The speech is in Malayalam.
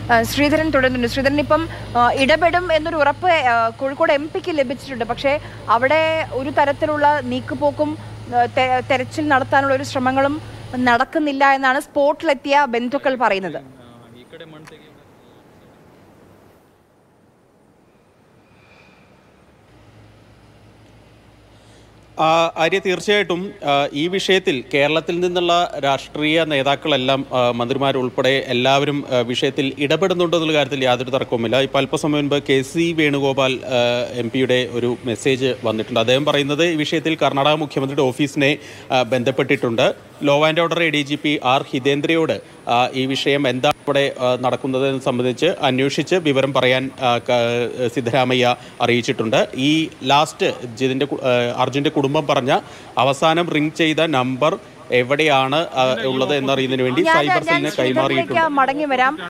ആ, ശ്രീധരൻ തുടരുന്നുണ്ട് ശ്രീധരൻ ഇപ്പം ആ, ഇടപെടും എന്നൊരു ഉറപ്പ് ആ, കോഴിക്കോട് എം പിക്ക് ലഭിച്ചിട്ടുണ്ട് പക്ഷേ അവിടെ ഒരു തരത്തിലുള്ള നീക്കുപോക്കും ആ, തെ- തെരച്ചിൽ നടത്താനുള്ള ഒരു ശ്രമങ്ങളും നടക്കുന്നില്ല എന്നാണ് സ്പോട്ടിലെത്തിയ ബന്ധുക്കൾ പറയുന്നത് ആ, ആര്യ തീർച്ചയായിട്ടും ആ, ഈ വിഷയത്തിൽ കേരളത്തിൽ നിന്നുള്ള രാഷ്ട്രീയ നേതാക്കളെല്ലാം ആ, മന്ത്രിമാരുൾപ്പെടെ എല്ലാവരും ആ, വിഷയത്തിൽ ഇടപെടുന്നുണ്ടെന്നുള്ള കാര്യത്തിൽ യാതൊരു തർക്കവുമില്ല ഇപ്പോൾ അല്പസമയം മുൻപ് കെ സി വേണുഗോപാൽ എം പിയുടെ ഒരു മെസ്സേജ് വന്നിട്ടുണ്ട് അദ്ദേഹം പറയുന്നത് ഈ വിഷയത്തിൽ കർണാടക മുഖ്യമന്ത്രിയുടെ ഓഫീസിനെ ആ, ബന്ധപ്പെട്ടിട്ടുണ്ട് law and order A D G P R ഹിതേന്ദ്രയോട് ആ, ഈ വിഷയം എന്താണ് ഇവിടെ ആ, നടക്കുന്നതെന്ന് സംബന്ധിച്ച് അന്വേഷിച്ച് വിവരം പറയാൻ ആ, ക- സിദ്ധരാമയ്യ അറിയിച്ചിട്ടുണ്ട് ഈ ലാസ്റ്റ് ഇതിൻ്റെ കു- ആ, അർജുൻ്റെ കുടുംബം പറഞ്ഞ അവസാനം റിംഗ് ചെയ്ത നമ്പർ എവിടെയാണ് ആ, ഉള്ളത് എന്നറിയുന്നതിന് വേണ്ടി ഞാൻ സൈബർ ഞാൻ സെല്ലിന് ശ്രീധരനിലേക്ക് കൈമാറിയിട്ടുണ്ട് മടങ്ങി വരാം